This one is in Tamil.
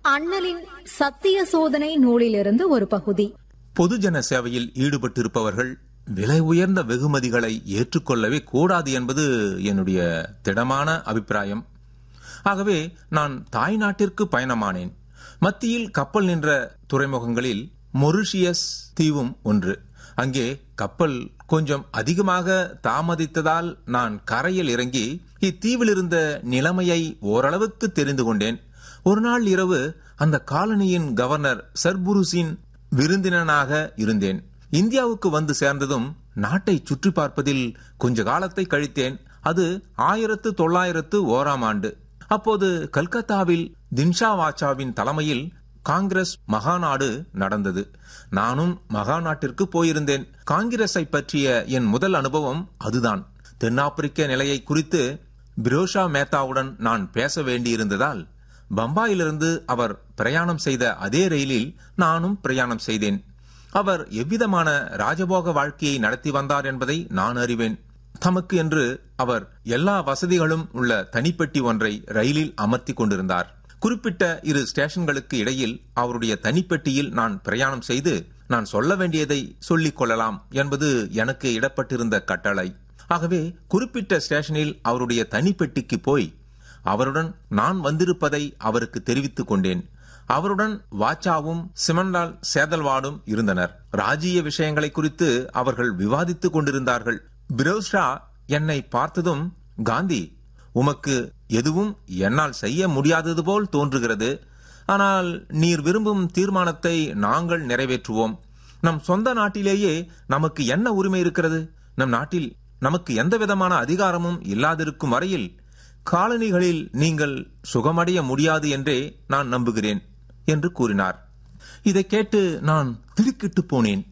அண்ணலின் சத்திய சோதனை நூலிலிருந்து ஒரு பகுதி பொதுஜன சேவையில் ஈடுபட்டிருப்பவர்கள் விலை உயர்ந்த வெகுமதிகளை ஏற்றுக்கொள்ளவே கூடாது என்பது என்னுடைய திடமான அபிப்பிராயம் ஆகவே நான் தாய் நாட்டிற்கு பயணமானேன் மத்தியில் கப்பல் நின்ற துறைமுகங்களில் மொரிஷியஸ் தீவும் ஒன்று அங்கே கப்பல் கொஞ்சம் அதிகமாக தாமதித்ததால் நான் கரையில் இறங்கி இத்தீவில் இருந்த நிலைமையை ஓரளவுக்கு தெரிந்து கொண்டேன் ஒரு நாள் இரவு அந்த காலனியின் கவர்னர் சர்புருசின் விருந்தினனாக இருந்தேன் இந்தியாவுக்கு வந்து சேர்ந்ததும் நாட்டை சுற்றி பார்ப்பதில் கொஞ்ச காலத்தை கழித்தேன் அது ஆயிரத்து தொள்ளாயிரத்து ஓராம் ஆண்டு அப்போது கல்கத்தாவில் தின்ஷா வாச்சாவின் தலைமையில் காங்கிரஸ் மகாநாடு நடந்தது நானும் மகாநாட்டிற்கு போயிருந்தேன் காங்கிரஸை பற்றிய என் முதல் அனுபவம் அதுதான் தென்னாப்பிரிக்க நிலையை குறித்து பிரோஷா மேத்தாவுடன் நான் பேச வேண்டியிருந்ததால் பம்பாயிலிருந்து அவர் பிரயாணம் செய்த அதே ரயிலில் நானும் பிரயாணம் செய்தேன் அவர் எவ்விதமான ராஜபோக வாழ்க்கையை நடத்தி வந்தார் என்பதை நான் அறிவேன் தமக்கு என்று அவர் எல்லா வசதிகளும் உள்ள தனிப்பெட்டி ஒன்றை ரயிலில் அமர்த்தி கொண்டிருந்தார் குறிப்பிட்ட இரு ஸ்டேஷன்களுக்கு இடையில் அவருடைய தனிப்பெட்டியில் நான் பிரயாணம் செய்து நான் சொல்ல வேண்டியதை சொல்லிக் கொள்ளலாம் என்பது எனக்கு இடப்பட்டிருந்த கட்டளை ஆகவே குறிப்பிட்ட ஸ்டேஷனில் அவருடைய தனிப்பெட்டிக்கு போய் அவருடன் நான் வந்திருப்பதை அவருக்கு தெரிவித்துக் கொண்டேன் அவருடன் வாச்சாவும் சிமண்டால் சேதல்வாடும் இருந்தனர் ராஜீய விஷயங்களை குறித்து அவர்கள் விவாதித்துக் கொண்டிருந்தார்கள் பிரோஸ்ரா என்னை பார்த்ததும் காந்தி உமக்கு எதுவும் என்னால் செய்ய முடியாதது போல் தோன்றுகிறது ஆனால் நீர் விரும்பும் தீர்மானத்தை நாங்கள் நிறைவேற்றுவோம் நம் சொந்த நாட்டிலேயே நமக்கு என்ன உரிமை இருக்கிறது நம் நாட்டில் நமக்கு எந்த விதமான அதிகாரமும் இல்லாதிருக்கும் வரையில் காலனிகளில் நீங்கள் சுகமடைய முடியாது என்றே நான் நம்புகிறேன் என்று கூறினார் இதை கேட்டு நான் திடுக்கிட்டு போனேன்